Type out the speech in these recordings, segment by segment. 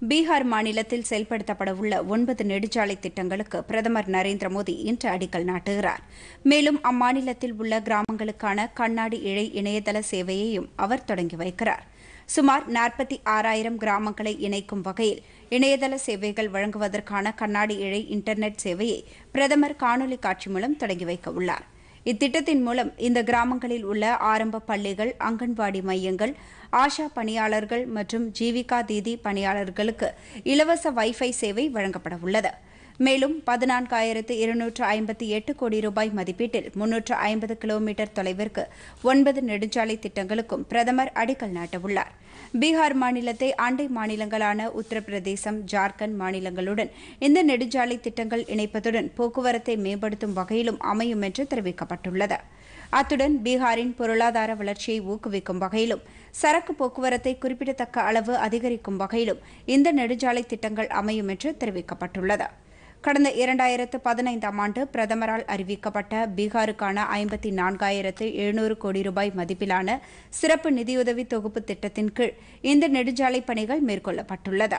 பீகார் மாநிலத்தில் செயல்படுத்தப்பட உள்ள ஒன்பது நெடுஞ்சாலை திட்டங்களுக்கு பிரதமர் நரேந்திர மோடி இன்று அடிக்கல் நாட்டுகிறார் மேலும் அம்மாநிலத்தில் உள்ள கிராமங்களுக்கான கண்ணாடி இழை இணையதள சேவையையும் அவர் தொடங்கி வைக்கிறார் சுமார் நாற்பத்தி ஆறாயிரம் கிராமங்களை இணைக்கும் வகையில் இணையதள சேவைகள் வழங்குவதற்கான கண்ணாடி இழை இன்டர்நெட் சேவையை பிரதமர் காணொலி காட்சி மூலம் தொடங்கி வைக்க உள்ளார் இத்திட்டத்தின் மூலம் இந்த கிராமங்களில் உள்ள ஆரம்ப பள்ளிகள் அங்கன்வாடி மையங்கள் ஆஷா பணியாளர்கள் மற்றும் ஜீவிகா தீதி பணியாளர்களுக்கு இலவச வைஃபை சேவை வழங்கப்பட உள்ளது மேலும் பதினான்காயிரத்து இருநூற்று ஐம்பத்தி எட்டு கோடி ரூபாய் மதிப்பீட்டில் முன்னூற்று ஐம்பது கிலோமீட்டர் தொலைவிற்கு ஒன்பது நெடுஞ்சாலை திட்டங்களுக்கும் பிரதமர் அடிக்கல் நாட்டவுள்ளார் பீகார் மாநிலத்தை அண்டை மாநிலங்களான உத்தரப்பிரதேசம் ஜார்க்கண்ட் மாநிலங்களுடன் இந்த நெடுஞ்சாலை திட்டங்கள் இணைப்பதுடன் போக்குவரத்தை மேம்படுத்தும் வகையிலும் அமையும் என்று தெரிவிக்கப்பட்டுள்ளது அத்துடன் பீகாரின் பொருளாதார வளர்ச்சியை ஊக்குவிக்கும் வகையிலும் சரக்கு போக்குவரத்தை குறிப்பிடத்தக்க அளவு அதிகரிக்கும் வகையிலும் இந்த நெடுஞ்சாலை திட்டங்கள் அமையும் என்று தெரிவிக்கப்பட்டுள்ளது கடந்த இரண்டாயிரத்து பதினைந்தாம் ஆண்டு பிரதமரால் அறிவிக்கப்பட்ட பீகாருக்கான ஐம்பத்தி நான்காயிரத்து எழுநூறு கோடி ரூபாய் மதிப்பிலான சிறப்பு நிதியுதவி தொகுப்பு திட்டத்தின் கீழ் இந்த நெடுஞ்சாலை பணிகள் மேற்கொள்ளப்பட்டுள்ளது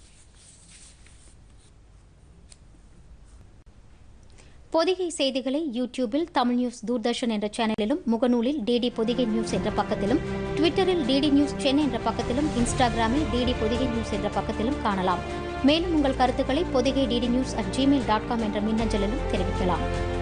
பொதிகை செய்திகளை யூடியூபில் தமிழ் நியூஸ் தூர்தர்ஷன் என்ற சேனலிலும் முகநூலில் டிடி பொதிகை நியூஸ் என்ற பக்கத்திலும் ட்விட்டரில் டிடி நியூஸ் சென்னை என்ற பக்கத்திலும் இன்ஸ்டாகிராமில் டிடி பொதிகை நியூஸ் என்ற பக்கத்திலும் காணலாம் மேலும் உங்கள் கருத்துக்களை Pothigai DD news at Gmail dot com என்ற மின்னஞ்சலிலும் தெரிவிக்கலாம்